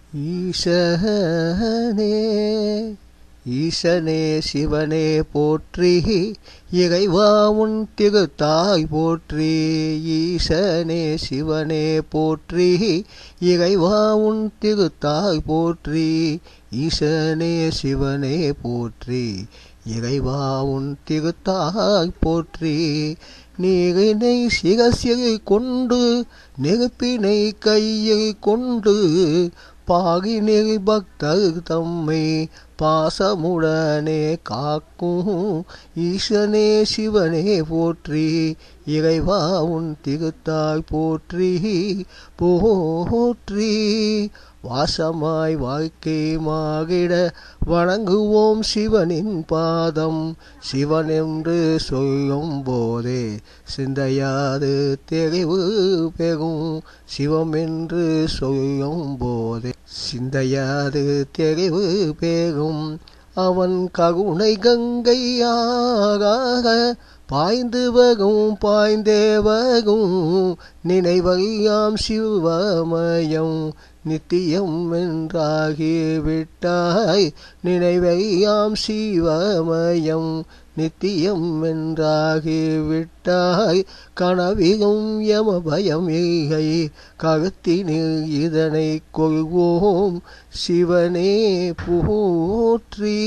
ஈசனே ஈசனே சிவனே போற்றி இறைவா உன் திகுத்தாய் போற்றி ஈசனே சிவனே போற்றி இறைவா உன் திகுத்தாய் போற்றி ஈசனே சிவனே போற்றி இறைவா உன் திகுத்தாய் போற்றி நீரினை சிகசிகை கொண்டு நெருப்பினை கையில் கொண்டு பாகினை பக்தர் தம்மை பாசமுடனே காக்கும் ஈசனே சிவனே போற்றி இறைவா உன் திகுத்தாய் போற்றி போற்றி வாசமாய் வாழ்க்கை மாகிட வணங்குவோம் சிவனின் பாதம் சிவன் என்று சொல்லும் போதே சிந்தையாது தெளிவு பெறும் சிவம் என்று சொல்லும் போதே சிந்தையாது தெளிவு பெறும் அவன் கருணை கங்கையாக பாய்ந்து வரும் பாய்ந்தே வரும் நினைவையாம் சிவமயம் நித்தியம் என்றாகிவிட்டாய் நினைவையாம் சிவமயம் நித்தியம் என்றாகிவிட்டாய் கனவிலும் யம பயம் இல்லை கருத்தினில் இதனை கொள்வோம் சிவனே போற்றி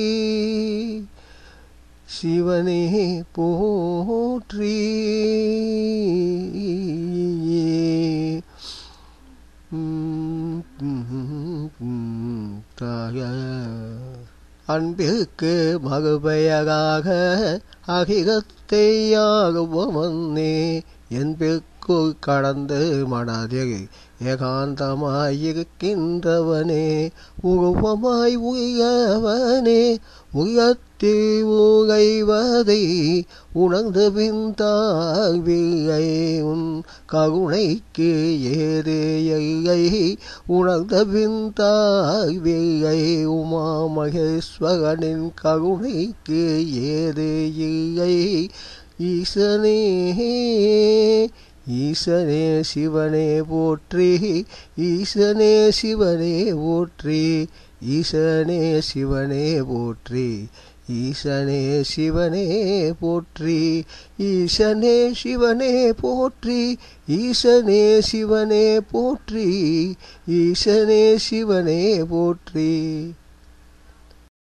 சிவனே போற்றி அன்பிற்கு மறுபெயராக அகிலத்தையாகுவமன்னே என்பிற்கு கடந்து மனதில் ஏகாந்தமாயிருக்கின்றவனே உருவமாய் உயவனே உயத்தில் உகைவதை உணர்ந்து பின்தாழ்வில்லை உன் கருணைக்கு ஏது எல்லை உணர்ந்த பின்தாழ்வில்லை உமா மகேஸ்வரனின் கருணைக்கு ஏது இல்லை ஈசனே ஈசனே சிவனே போற்றி ஈசனே சிவனே போற்றி ஈசனே சிவனே போற்றி ஈசனே சிவனே போற்றி ஈசனே சிவனே போற்றி ஈசனே சிவனே போற்றி ஈசனே சிவனே போற்றி